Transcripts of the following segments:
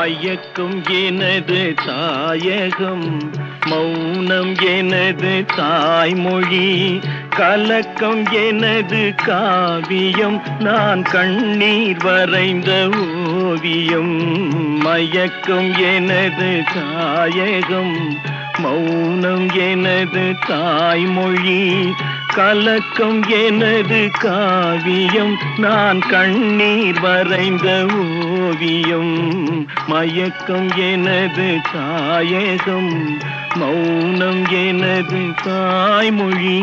மயக்கம் எனது தாயகம் மௌனம் எனது தாய்மொழி கலக்கம் எனது காவியம் நான் கண்ணீர் வரைந்த ஓவியம் மயக்கம் எனது தாயகம் மௌனம் எனது தாய்மொழி கலக்கம் எனது காவியம் நான் கண்ணீர் வரைந்த ஓவியம் மயக்கம் எனது தாயகம் மௌனம் எனது தாய்மொழி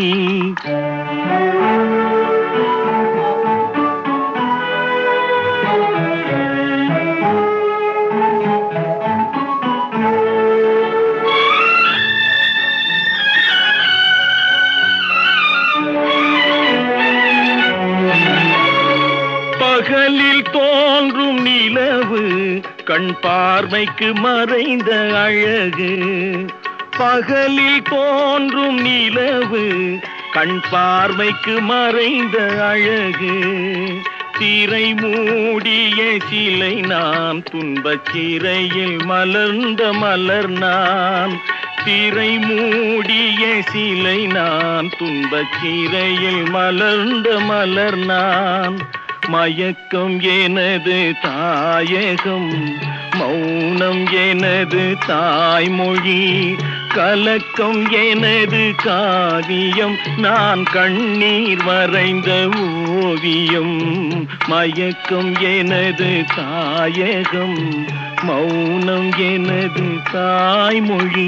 பகலில் தோன்றும் நிலவு கண் பார்வைக்கு மறைந்த அழகு பகலில் தோன்றும் நிலவு கண் பார்வைக்கு மறைந்த அழகு திரை மூடிய சிலை நான் துன்பச் சிறையில் மலர்ந்த மலர் நான் திரை மூடிய சிலை நான் துன்பச் சிறையில் மலர்ந்த மலர் நான் மயக்கம் எனது தாயகம் மௌனம் எனது தாய்மொழி கலக்கம் எனது காவியம் நான் கண்ணீர் வரைந்த ஓவியம் மயக்கம் எனது தாயகம் மௌனம் எனது தாய்மொழி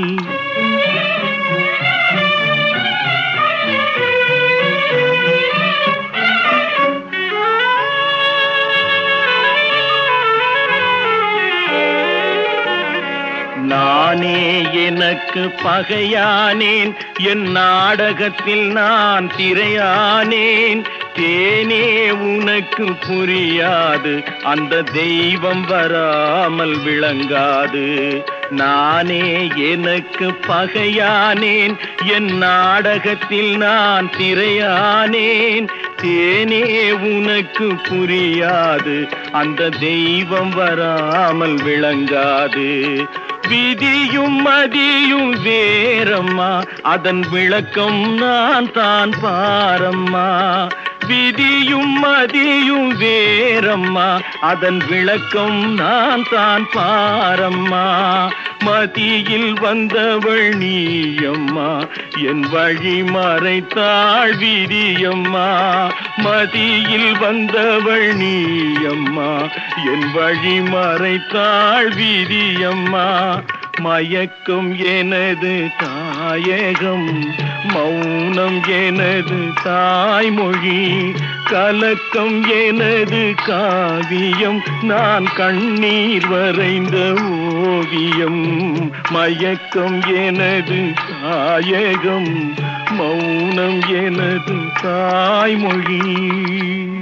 நானே எனக்கு பகையானேன் என் நாடகத்தில் நான் திரையானேன் தேனே உனக்கு புரியாது அந்த தெய்வம் வராமல் விளங்காது நானே எனக்கு பகையானேன் என் நாடகத்தில் நான் திரையானேன் தேனே உனக்கு புரியாது அந்த தெய்வம் வராமல் விளங்காது விதியும் மதியும் வேறம்மா அதன் விளக்கம் நான் தான் பாரம்மா விதியும் மதியும் வேறம்மா அதன் விளக்கம் நான் தான் பாரம்மா மதியில் வந்தவள் நீயம்மா என் வழி மறைத்தாள் விதியம்மா மதியில் வந்தவள் நீயம்மா என் வழி மறைத்தாள் விதியம்மா மயக்கம் எனது தாயகம் மௌனம் எனது தாய்மொழி கலக்கம் எனது காவியம் நான் கண்ணீர் வரைந்த ஓவியம் மயக்கம் எனது தாயகம் மௌனம் எனது தாய்மொழி